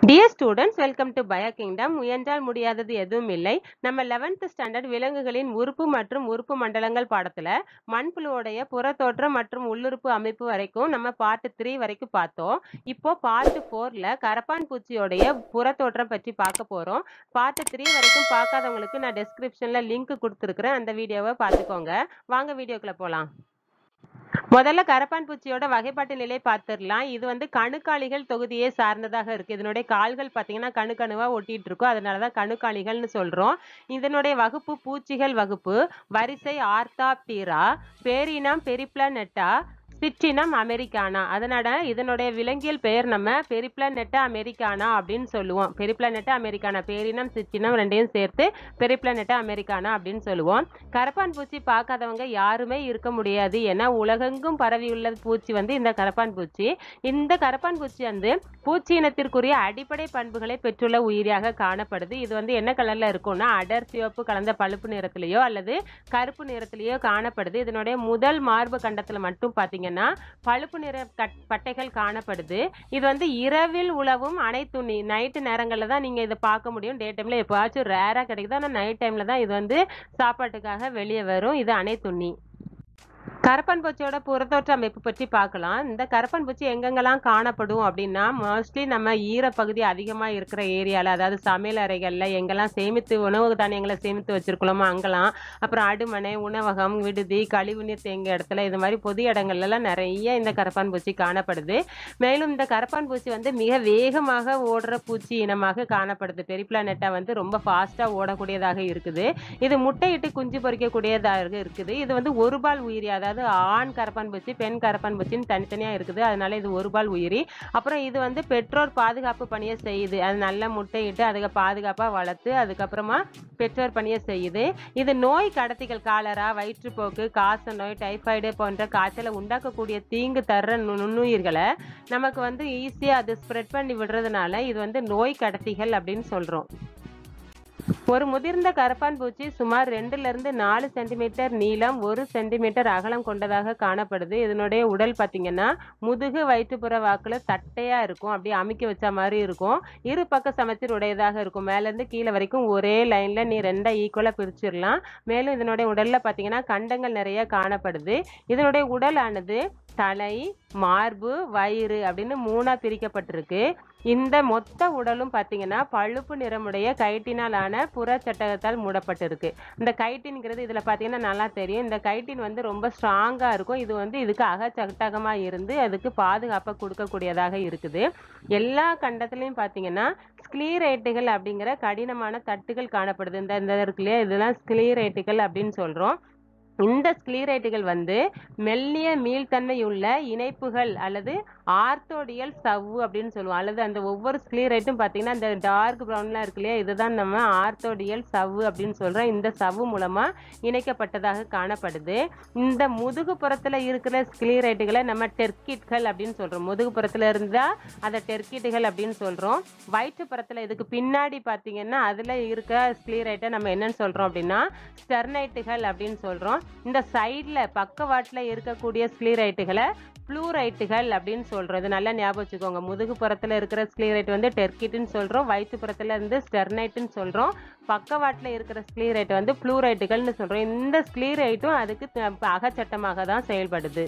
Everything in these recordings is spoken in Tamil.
dear students welcome to bio kingdom முயன்றால் முடியாதது எதுவும் இல்லை நம்ம 11th ஸ்டாண்டர்ட் விலங்குகளின் உறுப்பு மற்றும் உறுப்பு மண்டலங்கள் பாடத்துல மண்புழுவோடைய புறத்தோற்றம் மற்றும் உள்ளுறுப்பு அமைப்பு வரைக்கும் நம்ம பார்ட் த்ரீ வரைக்கும் பார்த்தோம் இப்போ பார்ட் ஃபோர்ல கரப்பான் பூச்சியோடைய புறத்தோற்றம் பற்றி பார்க்க போறோம் பார்ட் த்ரீ வரைக்கும் பார்க்காதவங்களுக்கு நான் டெஸ்கிரிப்ஷன்ல லிங்க் கொடுத்துருக்குறேன் அந்த வீடியோவை பார்த்துக்கோங்க வாங்க வீடியோக்குள்ள போலாம் முதல்ல கரப்பான் பூச்சியோட வகைப்பாட்டு நிலை பார்த்துடலாம் இது வந்து கணுக்காலிகள் தொகுதியை சார்ந்ததாக இருக்கு இதனுடைய கால்கள் பார்த்தீங்கன்னா கணுக்கணுவா ஒட்டிட்டு இருக்கும் அதனாலதான் கணுக்காலிகள்னு சொல்றோம் இதனுடைய வகுப்பு பூச்சிகள் வகுப்பு வரிசை ஆர்த்தாப்டீரா பேரினம் பெரிப்ளனெட்டா சிற்றினம் அமெரிக்கானா அதனால இதனுடைய விலங்கியல் பெயர் நம்ம பெரிப்ளனெட்டா அமெரிக்கானா அப்படின்னு சொல்லுவோம் பெரிப்ளனெட்டா அமெரிக்கானா பேரினம் சிற்றினம் ரெண்டையும் சேர்த்து பெரிப்ளனெட்டா அமெரிக்கானா அப்படின்னு சொல்லுவோம் கரப்பான் பூச்சி பார்க்காதவங்க யாருமே இருக்க முடியாது ஏன்னா உலகெங்கும் பரவியுள்ள பூச்சி வந்து இந்த கரப்பான் பூச்சி இந்த கரப்பான் பூச்சி வந்து பூச்சி இனத்திற்குரிய அடிப்படை பண்புகளை பெற்றுள்ள உயிரியாக காணப்படுது இது வந்து என்ன கலர்ல இருக்கும்னா அடர் சிவப்பு கலந்த பழுப்பு நிறத்திலேயோ அல்லது கருப்பு நிறத்திலேயோ காணப்படுது இதனுடைய முதல் மார்பு கண்டத்துல மட்டும் பாத்தீங்கன்னா பழுப்பு நிற கட் பட்டைகள் காணப்படுது இது வந்து இரவில் உழவும் அனைத்துண்ணி நைட்டு நேரங்களில் தான் நீங்கள் இதை பார்க்க முடியும் டே டைமில் எப்போவாச்சும் ரேராக கிடைக்குது ஆனால் நைட் டைமில் தான் இது வந்து சாப்பாட்டுக்காக வெளியே வரும் இது அனைத்துண்ணி கரப்பான் பூச்சியோட புறத்தோற்ற அமைப்பு பற்றி பார்க்கலாம் இந்த கரப்பான் பூச்சி எங்கெங்கெல்லாம் காணப்படும் அப்படின்னா மோஸ்ட்லி நம்ம ஈரப்பகுதி அதிகமாக இருக்கிற ஏரியாவில் அதாவது சமையல் அறைகளில் எங்கெல்லாம் சேமித்து உணவு தானியங்களை சேமித்து வச்சிருக்கலாமோ அங்கெல்லாம் அப்புறம் அடுமனை உணவகம் விடுதி கழிவுநீர் தேங்கிய இடத்துல இது மாதிரி பொது இடங்கள்லாம் நிறைய இந்த கரப்பான் பூச்சி காணப்படுது மேலும் இந்த கரப்பான் பூச்சி வந்து மிக வேகமாக ஓடுற பூச்சி இனமாக காணப்படுது பெரிப்ளானெட்டா வந்து ரொம்ப ஃபாஸ்ட்டாக ஓடக்கூடியதாக இருக்குது இது முட்டையிட்டு குஞ்சு பொறிக்கக்கூடியதாக இருக்குது இது வந்து ஒரு பால் உயிரி அதாவது ஆண் கரப்பான் பூச்சி பெண் கரப்பான் பூச்சின்னு தனித்தனியாக இருக்குது அதனால இது ஒரு பால் உயிரி அப்புறம் இது வந்து பெற்றோர் பாதுகாப்பு பணியை செய்யுது அது நல்ல முட்டையிட்டு அதுக்கு பாதுகாப்பாக வளர்த்து அதுக்கப்புறமா பெற்றோர் பணியை செய்யுது இது நோய் கடத்திகள் காலரா வயிற்றுப்போக்கு காச நோய் டைஃபாய்டு போன்ற காய்ச்சலை உண்டாக்கக்கூடிய தீங்கு தர்ற நு- நுண்ணுயிர்களை நமக்கு வந்து ஈஸியாக அது ஸ்ப்ரெட் பண்ணி விடுறதுனால இது வந்து நோய் கடத்திகள் அப்படின்னு சொல்கிறோம் ஒரு முதிர்ந்த கரப்பான் பூச்சி சுமார் ரெண்டுல இருந்து நாலு சென்டிமீட்டர் நீளம் ஒரு சென்டிமீட்டர் அகலம் கொண்டதாக காணப்படுது இதனுடைய உடல் பார்த்தீங்கன்னா முதுகு வயிற்றுப்புற வாக்குல தட்டையா இருக்கும் அப்படியே அமுக்கி வச்ச மாதிரி இருக்கும் இரு பக்க சமச்சீர் உடையதாக இருக்கும் மேல இருந்து கீழே வரைக்கும் ஒரே லைன்ல நீ ரெண்டா ஈக்குவலா பிரிச்சிடலாம் மேலும் இதனுடைய உடல்ல பார்த்தீங்கன்னா கண்டங்கள் நிறைய காணப்படுது இதனுடைய உடலானது தலை மார்பு வயிறு அப்படின்னு மூணா பிரிக்கப்பட்டிருக்கு இந்த மொத்த உடலும் பார்த்தீங்கன்னா பழுப்பு நிறமுடைய கைட்டினாலான புற சட்டகத்தால் மூடப்பட்டிருக்கு இந்த கைட்டின்ங்கிறது இதில் பார்த்தீங்கன்னா நல்லா தெரியும் இந்த கைட்டின் வந்து ரொம்ப ஸ்ட்ராங்காக இருக்கும் இது வந்து இதுக்கு அகச்சட்டகமாக இருந்து அதுக்கு பாதுகாப்பை கொடுக்கக்கூடியதாக இருக்குது எல்லா கண்டத்துலையும் பார்த்தீங்கன்னா ஸ்க்ளீரைட்டுகள் அப்படிங்கிற கடினமான தட்டுகள் காணப்படுது இந்த இந்த இருக்கு இல்லையா இதெல்லாம் ஸ்க்ளீரைட்டுகள் அப்படின்னு சொல்கிறோம் இந்த ஸ்க்ளீரைட்டுகள் வந்து மெல்லிய மீள்தன்மையுள்ள இணைப்புகள் அல்லது ஆர்த்தோடியல் சவ்வு அப்படின்னு சொல்லுவோம் அல்லது அந்த ஒவ்வொரு ஸ்க்ளீரைட்டும் பார்த்தீங்கன்னா இந்த டார்க் ப்ரௌன்லாம் இருக்கு இல்லையா இதுதான் நம்ம ஆர்த்தோடியல் சவ்வு அப்படின்னு சொல்றோம் இந்த சவ்வு மூலமா இணைக்கப்பட்டதாக காணப்படுது இந்த முதுகு புறத்துல இருக்கிற ஸ்க்ளீரைட்டுகளை நம்ம டெர்கிட்கள் அப்படின்னு சொல்றோம் முதுகு புறத்துல இருந்தா அதை டெர்கிட்டுகள் அப்படின்னு சொல்றோம் வயிற்று புறத்துல இதுக்கு பின்னாடி பார்த்தீங்கன்னா அதுல இருக்க ஸ்க்ளீரைட்டை நம்ம என்னன்னு சொல்றோம் அப்படின்னா ஸ்டெர்னைட்டுகள் அப்படின்னு சொல்றோம் இந்த சைடில் பக்கவாட்டில் இருக்கக்கூடிய ஸ்க்ளீரைட்டுகளை ப்ளூரைட்டுகள் அப்படின்னு சொல்றோம் இது நல்லா ஞாபகம் வச்சுக்கோங்க முதுகு புறத்துல இருக்கிற ஸ்க்ளீரைட் வந்து டெர்கிட்னு சொல்றோம் வயிற்று புறத்துல இருந்து ஸ்டெர்னைட்னு சொல்றோம் பக்கவாட்டில் இருக்கிற ஸ்க்ளீரைட் வந்து ப்ளூரைட்டுகள்னு சொல்றோம் இந்த ஸ்க்ளீரைட்டும் அதுக்கு த- அகச்சட்டமாக தான் செயல்படுது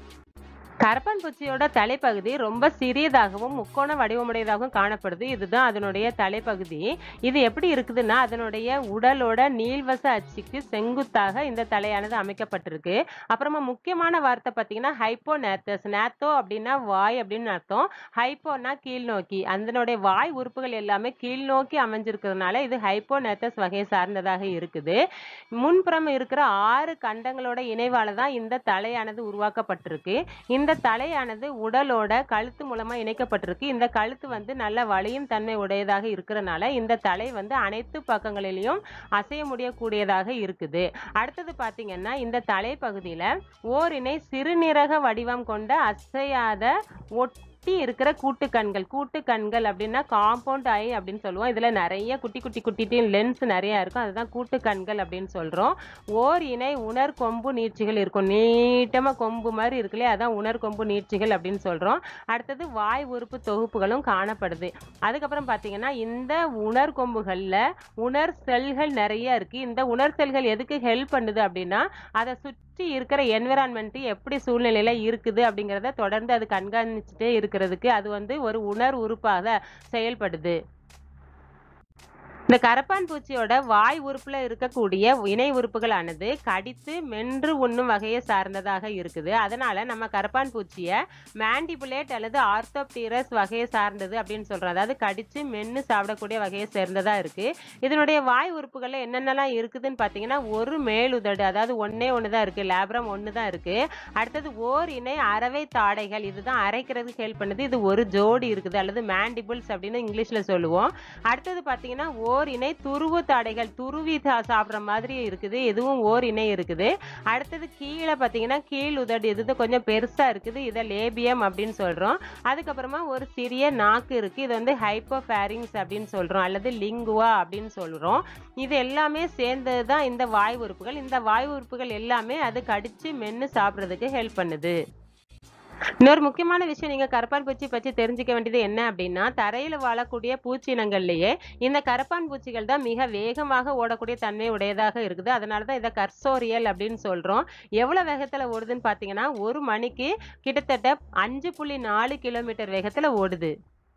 கரப்பான் பூச்சியோட தலைப்பகுதி ரொம்ப சிறியதாகவும் முக்கோண வடிவமுடையதாகவும் காணப்படுது இதுதான் அதனுடைய தலைப்பகுதி இது எப்படி இருக்குதுன்னா அதனுடைய உடலோட நீள்வச அச்சுக்கு செங்குத்தாக இந்த தலையானது அமைக்கப்பட்டிருக்கு அப்புறமா முக்கியமான வார்த்தை பார்த்தீங்கன்னா ஹைப்போ நேத்தஸ் நேத்தோ அப்படின்னா வாய் அப்படின்னு அர்த்தம் ஹைப்போனா கீழ்நோக்கி அதனுடைய வாய் உறுப்புகள் எல்லாமே கீழ்நோக்கி அமைஞ்சிருக்கிறதுனால இது ஹைப்போ நேத்தஸ் வகையை சார்ந்ததாக இருக்குது முன்புறம் இருக்கிற ஆறு கண்டங்களோட இணைவால தான் இந்த தலையானது உருவாக்கப்பட்டிருக்கு இந்த தலையானது உடலோட கழுத்து மூலமா இணைக்கப்பட்டிருக்கு இந்த கழுத்து வந்து நல்ல வலியும் தன்மை உடையதாக இருக்கிறனால இந்த தலை வந்து அனைத்து பக்கங்களிலும் அசைய முடியக்கூடியதாக இருக்குது அடுத்தது பாத்தீங்கன்னா இந்த தலைப்பகுதியில ஓரினை சிறுநீரக வடிவம் கொண்ட அசையாத ஒட் சுற்றி இருக்கிற கூட்டுக்கண்கள் கூட்டுக்கண்கள் அப்படின்னா காம்பவுண்ட் ஐ அப்படின்னு சொல்லுவோம் இதில் நிறைய குட்டி குட்டி குட்டி லென்ஸ் நிறைய இருக்கும் அதுதான் கூட்டுக்கண்கள் அப்படின்னு சொல்கிறோம் ஓர் இணை உணர் கொம்பு நீட்சிகள் இருக்கும் நீட்டமாக கொம்பு மாதிரி இருக்குல்லையே அதான் உணர் கொம்பு நீட்சிகள் அப்படின்னு சொல்கிறோம் அடுத்தது வாய் உறுப்பு தொகுப்புகளும் காணப்படுது அதுக்கப்புறம் பார்த்தீங்கன்னா இந்த உணர் கொம்புகளில் உணர் செல்கள் நிறைய இருக்குது இந்த உணர் செல்கள் எதுக்கு ஹெல்ப் பண்ணுது அப்படின்னா அதை சுற்றி இருக்கிற என்விரான்மெண்ட் எப்படி சூழ்நிலையில இருக்குது அப்படிங்கிறத தொடர்ந்து அது கண்காணிச்சுட்டே இருக்கிறதுக்கு அது வந்து ஒரு உணர் உறுப்பாக செயல்படுது இந்த கரப்பான் பூச்சியோட வாய் உறுப்புல இருக்கக்கூடிய இணை உறுப்புகளானது கடித்து மென்று உண்ணும் வகையை சார்ந்ததாக இருக்குது அதனால நம்ம கரப்பான் பூச்சியை மேண்டிபுலேட் அல்லது ஆர்த்தோப்டீரஸ் வகையை சார்ந்தது அப்படின்னு சொல்றோம் அதாவது கடிச்சு மென்று சாப்பிடக்கூடிய வகையை சேர்ந்ததா இருக்கு இதனுடைய வாய் உறுப்புகள்ல என்னென்னலாம் இருக்குதுன்னு பார்த்தீங்கன்னா ஒரு மேலுதடு அதாவது ஒன்னே ஒன்று தான் இருக்கு லேப்ரம் ஒன்று தான் இருக்கு அடுத்தது ஓர் இணை அரவை தாடைகள் இதுதான் அரைக்கிறதுக்கு ஹெல்ப் பண்ணுது இது ஒரு ஜோடி இருக்குது அல்லது மேண்டிபிள்ஸ் அப்படின்னு இங்கிலீஷ்ல சொல்லுவோம் அடுத்தது பார்த்தீங்கன்னா ஓர் இணை துருவு தாடைகள் துருவி சா- சாப்பிடுற மாதிரி இருக்குது இதுவும் ஓர் இணை இருக்குது அடுத்தது கீழே பார்த்தீங்கன்னா கீழ் உதடு இது கொஞ்சம் பெருசா இருக்குது இதை லேபியம் அப்படின்னு சொல்றோம் அதுக்கப்புறமா ஒரு சிறிய நாக்கு இருக்கு இது வந்து ஹைப்போஃபேரிங்ஸ் அப்படின்னு சொல்றோம் அல்லது லிங்குவா அப்படின்னு சொல்றோம் இது எல்லாமே சேர்ந்தது தான் இந்த வாய் உறுப்புகள் இந்த வாய் உறுப்புகள் எல்லாமே அது கடிச்சு மென்னு சாப்பிட்றதுக்கு ஹெல்ப் பண்ணுது இன்னொரு முக்கியமான விஷயம் நீங்க கரப்பான் பூச்சி பற்றி தெரிஞ்சுக்க வேண்டியது என்ன அப்படின்னா தரையில வாழக்கூடிய பூச்சி இனங்கள்லயே இந்த கரப்பான் பூச்சிகள் தான் மிக வேகமாக ஓடக்கூடிய தன்மை உடையதாக இருக்குது அதனால தான் இதை கர்சோரியல் அப்படின்னு சொல்றோம் எவ்வளவு வேகத்துல ஓடுதுன்னு பார்த்தீங்கன்னா ஒரு மணிக்கு கிட்டத்தட்ட அஞ்சு புள்ளி நாலு கிலோமீட்டர் வேகத்துல ஓடுது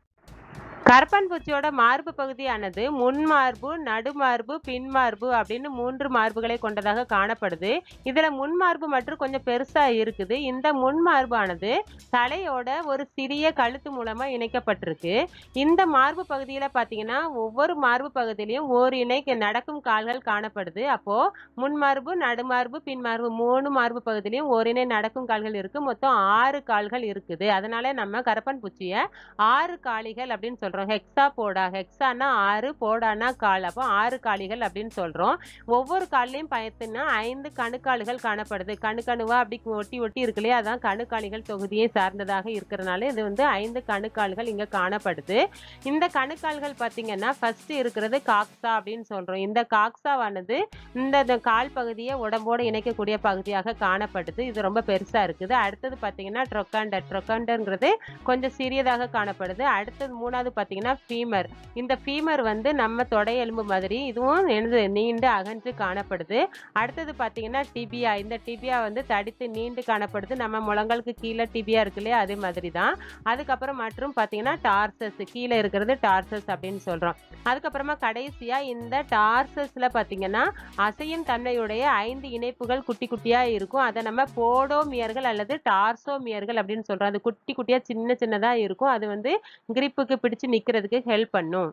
கரப்பான் பூச்சியோட மார்பு பகுதியானது முன்மார்பு நடுமார்பு பின்மார்பு அப்படின்னு மூன்று மார்புகளை கொண்டதாக காணப்படுது இதுல முன்மார்பு மற்றும் கொஞ்சம் பெருசா இருக்குது இந்த முன்மார்பானது தலையோட ஒரு சிறிய கழுத்து மூலமா இணைக்கப்பட்டிருக்கு இந்த மார்பு பகுதியில பாத்தீங்கன்னா ஒவ்வொரு மார்பு பகுதியிலையும் ஓர் இணைக்கு நடக்கும் கால்கள் காணப்படுது அப்போ முன்மார்பு நடுமார்பு பின்மார்பு மூணு மார்பு பகுதியிலையும் ஓரிணை நடக்கும் கால்கள் இருக்கு மொத்தம் ஆறு கால்கள் இருக்குது அதனால நம்ம கரப்பான் பூச்சியை ஆறு காளிகள் அப்படின்னு சொல்றோம் ஹெக்ஸா போடா ஹெக்ஸானா ஆறு போடானா கால் அப்போ ஆறு காளிகள் அப்படின்னு சொல்றோம் ஒவ்வொரு கால்லையும் பயத்துனா ஐந்து கணுக்கால்கள் காணப்படுது கணுக்கணுவா அப்படி ஒட்டி ஒட்டி இருக்கு இல்லையா அதான் கணுக்காலிகள் தொகுதியை சார்ந்ததாக இருக்கிறனால இது வந்து ஐந்து கணுக்கால்கள் இங்க காணப்படுது இந்த கணுக்கால்கள் பாத்தீங்கன்னா ஃபர்ஸ்ட் இருக்கிறது காக்ஸா அப்படின்னு சொல்றோம் இந்த காக்ஸாவானது இந்த இந்த கால் பகுதியை உடம்போடு இணைக்கக்கூடிய பகுதியாக காணப்படுது இது ரொம்ப பெருசா இருக்குது அடுத்தது பாத்தீங்கன்னா ட்ரொக்காண்டர் ட்ரொக்காண்டர்ங்கிறது கொஞ்சம் சிறியதாக காணப்படுது அடுத்தது மூணாவது பாத்தீங்கன்னா ஃபீமர் இந்த ஃபீமர் வந்து நம்ம தொடை எலும்பு மாதிரி இதுவும் எனது நீண்டு அகன்று காணப்படுது அடுத்தது பாத்தீங்கன்னா டிபியா இந்த டிபியா வந்து தடித்து நீண்டு காணப்படுது நம்ம முழங்காலுக்கு கீழே டிபியா இருக்கு இல்லையா அதே மாதிரி தான் அதுக்கப்புறம் மற்றும் பாத்தீங்கன்னா டார்சஸ் கீழே இருக்கிறது டார்சஸ் அப்படின்னு சொல்றோம் அதுக்கப்புறமா கடைசியா இந்த டார்சஸ்ல பாத்தீங்கன்னா அசையும் தன்மையுடைய ஐந்து இணைப்புகள் குட்டி குட்டியா இருக்கும் அதை நம்ம போடோமியர்கள் அல்லது டார்சோமியர்கள் அப்படின்னு சொல்றோம் அது குட்டி குட்டியா சின்ன சின்னதா இருக்கும் அது வந்து கிரிப்புக்கு பிடிச்சு நிக்கிறதுக்கு ஹெல்ப் பண்ணும்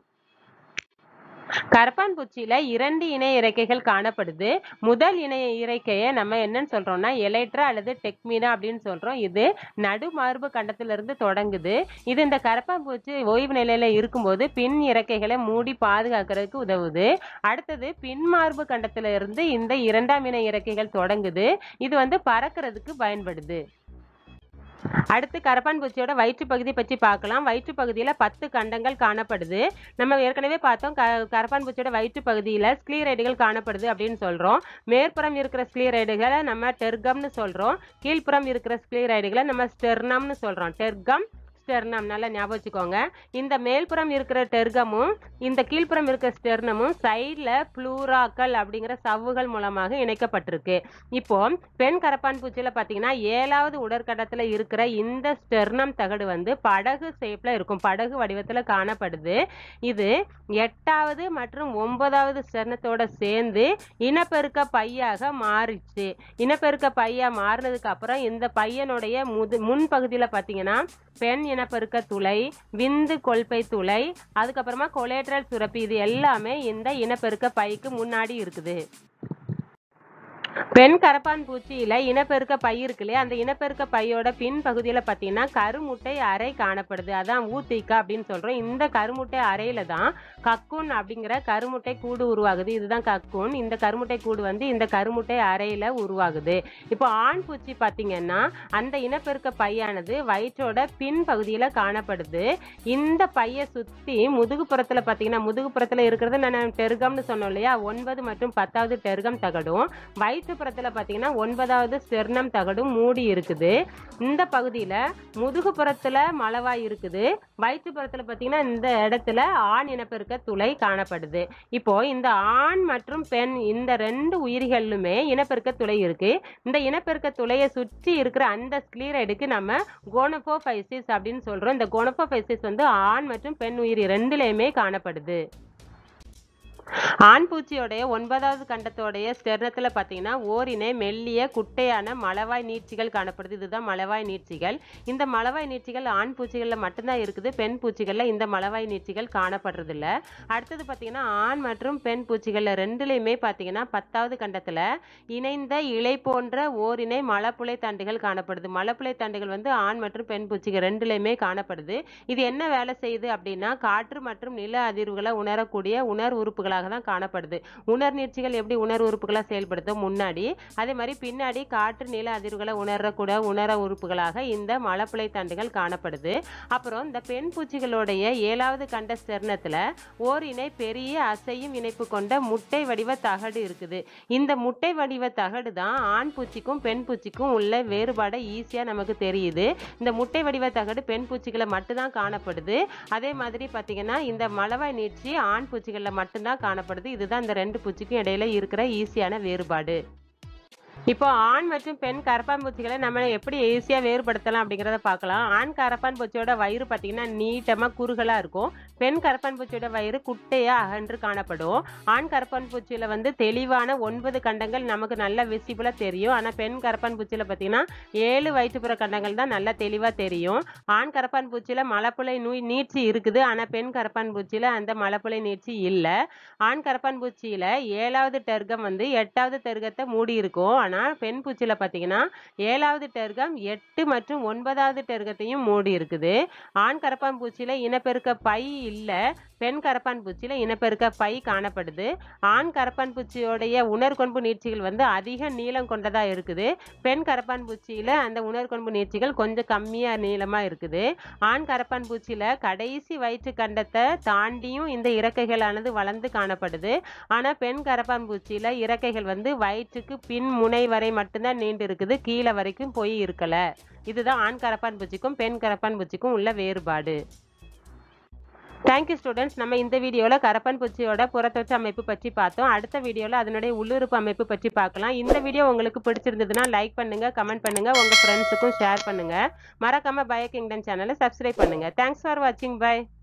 கரப்பான் பூச்சியில இரண்டு இணை இறக்கைகள் காணப்படுது முதல் இணை இறக்கையை நம்ம என்னன்னு சொல்றோம்னா எலைட்ரா அல்லது டெக்மீனா அப்படின்னு சொல்றோம் இது நடு மார்பு கண்டத்திலிருந்து தொடங்குது இது இந்த கரப்பான் பூச்சி ஓய்வு நிலையில இருக்கும்போது பின் இறக்கைகளை மூடி பாதுகாக்கிறதுக்கு உதவுது அடுத்தது பின் மார்பு கண்டத்துல இருந்து இந்த இரண்டாம் இணை இறக்கைகள் தொடங்குது இது வந்து பறக்கிறதுக்கு பயன்படுது அடுத்து கரப்பான் பூச்சியோட வயிற்று பகுதி பற்றி பார்க்கலாம் வயிற்று பகுதியில பத்து கண்டங்கள் காணப்படுது நம்ம ஏற்கனவே பார்த்தோம் க கரப்பான் பூச்சியோட வயிற்று பகுதியில ஸ்க்ளீரைடுகள் காணப்படுது அப்படின்னு சொல்றோம் மேற்புறம் இருக்கிற ஸ்க்ளீரைடுகளை நம்ம டெர்கம்னு சொல்றோம் கீழ்ப்புறம் இருக்கிற ஸ்க்ளீரைடுகளை நம்ம ஸ்டெர்னம்னு சொல்றோம் டெர்கம் ஸ்டெர்னம் நல்லா ஞாபகம் வச்சுக்கோங்க இந்த மேல்புறம் இருக்கிற டெர்கமும் இந்த கீழ்ப்புறம் இருக்கிற ஸ்டெர்னமும் சைடில் ப்ளூராக்கள் அப்படிங்கிற சவ்வுகள் மூலமாக இணைக்கப்பட்டிருக்கு இப்போ பெண் கரப்பான் பூச்சியில் பார்த்தீங்கன்னா ஏழாவது உடற்கடத்தில் இருக்கிற இந்த ஸ்டெர்னம் தகடு வந்து படகு ஷேப்பில் இருக்கும் படகு வடிவத்தில் காணப்படுது இது எட்டாவது மற்றும் ஒன்பதாவது ஸ்டெர்னத்தோட சேர்ந்து இனப்பெருக்க பையாக மாறிச்சு இனப்பெருக்க பையா மாறினதுக்கு அப்புறம் இந்த பையனுடைய முது முன்பகுதியில் பார்த்தீங்கன்னா பெண் இனப்பெருக்க துளை விந்து கொள்பை துளை அதுக்கப்புறமா கொலேட்ரல் சுரப்பி இது எல்லாமே இந்த இனப்பெருக்க பைக்கு முன்னாடி இருக்குது பெண் கரப்பான் பூச்சியில இனப்பெருக்க பை இருக்கு இல்லையா அந்த இனப்பெருக்க பையோட பின் பகுதியில பாத்தீங்கன்னா கருமுட்டை அறை காணப்படுது அதான் ஊத்திக்கா அப்படின்னு சொல்றோம் இந்த கருமுட்டை அறையில தான் கக்கூன் அப்படிங்கிற கருமுட்டை கூடு உருவாகுது இதுதான் கக்கூன் இந்த கருமுட்டை கூடு வந்து இந்த கருமுட்டை அறையில உருவாகுது இப்போ ஆண் பூச்சி பாத்தீங்கன்னா அந்த இனப்பெருக்க பையானது வயிற்றோட பின் பகுதியில காணப்படுது இந்த பையை சுத்தி முதுகுப்புறத்துல பாத்தீங்கன்னா முதுகுப்புறத்துல இருக்கிறது நான் டெருகம்னு சொன்னோம் இல்லையா ஒன்பது மற்றும் பத்தாவது டெருகம் தகடும் வயிற்றுப்புறத்துல பாத்தீங்கன்னா ஒன்பதாவது ஸ்டெர்னம் தகடும் மூடி இருக்குது இந்த பகுதியில முதுகுப்புறத்துல மலவாய் இருக்குது வயிற்றுப்புறத்துல பாத்தீங்கன்னா இந்த இடத்துல ஆண் இனப்பெருக்க துளை காணப்படுது இப்போ இந்த ஆண் மற்றும் பெண் இந்த ரெண்டு உயிரிகளிலுமே இனப்பெருக்க துளை இருக்கு இந்த இனப்பெருக்க துளையை சுற்றி இருக்கிற அந்த ஸ்க்ளீரைடுக்கு நம்ம கோனோபோஃபைசிஸ் அப்படின்னு சொல்றோம் இந்த கோனோபோஃபைசிஸ் வந்து ஆண் மற்றும் பெண் உயிரி ரெண்டுலையுமே காணப்படுது ஆண் பூச்சியோடைய ஒன்பதாவது கண்டத்தோடைய ஸ்டெர்னத்துல பாத்தீங்கன்னா ஓரினை மெல்லிய குட்டையான மலவாய் நீட்சிகள் காணப்படுது இதுதான் மலவாய் நீட்சிகள் இந்த மலவாய் நீட்சிகள் ஆண் பூச்சிகள்ல மட்டும்தான் இருக்குது பெண் பூச்சிகள்ல இந்த மலவாய் நீட்சிகள் காணப்படுறது இல்ல அடுத்தது பாத்தீங்கன்னா ஆண் மற்றும் பெண் பூச்சிகள்ல ரெண்டுலையுமே பாத்தீங்கன்னா பத்தாவது கண்டத்துல இணைந்த இலை போன்ற ஓரினை மலப்புலை தண்டுகள் காணப்படுது மலப்புலை தண்டுகள் வந்து ஆண் மற்றும் பெண் பூச்சிகள் ரெண்டுலையுமே காணப்படுது இது என்ன வேலை செய்யுது அப்படின்னா காற்று மற்றும் நில அதிர்வுகளை உணரக்கூடிய உணர் உறுப்புகளாக தான் காணப்படுது உணர் நீட்சிகள் எப்படி உணர் உறுப்புகளா செயல்படுதோ முன்னாடி அதே மாதிரி பின்னாடி காற்று நில அதிர்வுகளை உணரக்கூட உணர உறுப்புகளாக இந்த மலப்புலை தண்டுகள் காணப்படுது அப்புறம் இந்த பெண் பூச்சிகளுடைய ஏழாவது கண்ட ஸ்டெர்னத்துல ஓர் இணை பெரிய அசையும் இணைப்பு கொண்ட முட்டை வடிவ தகடு இருக்குது இந்த முட்டை வடிவ தகடு தான் ஆண் பூச்சிக்கும் பெண் பூச்சிக்கும் உள்ள வேறுபாடை ஈஸியா நமக்கு தெரியுது இந்த முட்டை வடிவ தகடு பெண் பூச்சிகளை மட்டும்தான் காணப்படுது அதே மாதிரி பாத்தீங்கன்னா இந்த மலவாய் நீட்சி ஆண் பூச்சிகள்ல மட்டும்தான் காணப்படுது இதுதான் இந்த ரெண்டு பூச்சிக்கும் இடையில இருக்கிற ஈஸியான வேறுபாடு இப்போ ஆண் மற்றும் பெண் கரப்பான் பூச்சிகளை நம்ம எப்படி ஈஸியா வேறுபடுத்தலாம் அப்படிங்கிறத பார்க்கலாம் ஆண் கரப்பான் பூச்சியோட வயிறு பார்த்தீங்கன்னா நீட்டமா குறுகலா இருக்கும் பெண் கரப்பான் பூச்சியோட வயிறு குட்டையா அகன்று காணப்படும் ஆண் கரப்பான் பூச்சியில வந்து தெளிவான ஒன்பது கண்டங்கள் நமக்கு நல்ல விசிபிளா தெரியும் ஆனா பெண் கரப்பான் பூச்சியில பார்த்தீங்கன்னா ஏழு வயிற்றுப்புற கண்டங்கள் தான் நல்லா தெளிவா தெரியும் ஆண் கரப்பான் பூச்சியில மலப்புலை நோய் நீட்சி இருக்குது ஆனா பெண் கரப்பான் பூச்சியில அந்த மலப்புலை நீட்சி இல்ல ஆண் கரப்பான் பூச்சியில ஏழாவது டெர்கம் வந்து எட்டாவது டெர்கத்தை மூடி இருக்கும் ஆனா பெண் பூச்சியில பாத்தீங்கன்னா ஏழாவது டெர்கம் எட்டு மற்றும் ஒன்பதாவது டெர்கத்தையும் மூடி இருக்குது ஆண் கரப்பான் பூச்சியில இனப்பெருக்க பை இல்ல பெண் கரப்பான் பூச்சியில இனப்பெருக்க பை காணப்படுது ஆண் கரப்பான் பூச்சியோடைய உணர்கொன்பு நீட்சிகள் வந்து அதிக நீளம் கொண்டதா இருக்குது பெண் கரப்பான் பூச்சியில அந்த உணர்கொன்பு நீட்சிகள் கொஞ்சம் கம்மியா நீளமா இருக்குது ஆண் கரப்பான் பூச்சியில கடைசி வயிற்று கண்டத்தை தாண்டியும் இந்த இறக்கைகளானது வளர்ந்து காணப்படுது ஆனா பெண் கரப்பான் பூச்சியில இறக்கைகள் வந்து வயிற்றுக்கு பின் முனை வரை மட்டும்தான் நீண்டு இருக்குது கீழே வரைக்கும் போய் இருக்கல இதுதான் ஆண் கரப்பான் பூச்சிக்கும் பெண் கரப்பான் பூச்சிக்கும் உள்ள வேறுபாடு தேங்க்யூ ஸ்டூடெண்ட்ஸ் நம்ம இந்த வீடியோவில் கரப்பான் பூச்சியோட புறத்தொற்று அமைப்பு பற்றி பார்த்தோம் அடுத்த வீடியோவில் அதனுடைய உள்ளுறுப்பு அமைப்பு பற்றி பார்க்கலாம் இந்த வீடியோ உங்களுக்கு பிடிச்சிருந்ததுன்னா லைக் பண்ணுங்க கமெண்ட் பண்ணுங்க உங்க ஃப்ரெண்ட்ஸுக்கும் ஷேர் பண்ணுங்க மறக்காம பயோ கிங்டம் சேனலை சப்ஸ்கிரைப் பண்ணுங்க தேங்க்ஸ் ஃபார் வாட்சிங் பை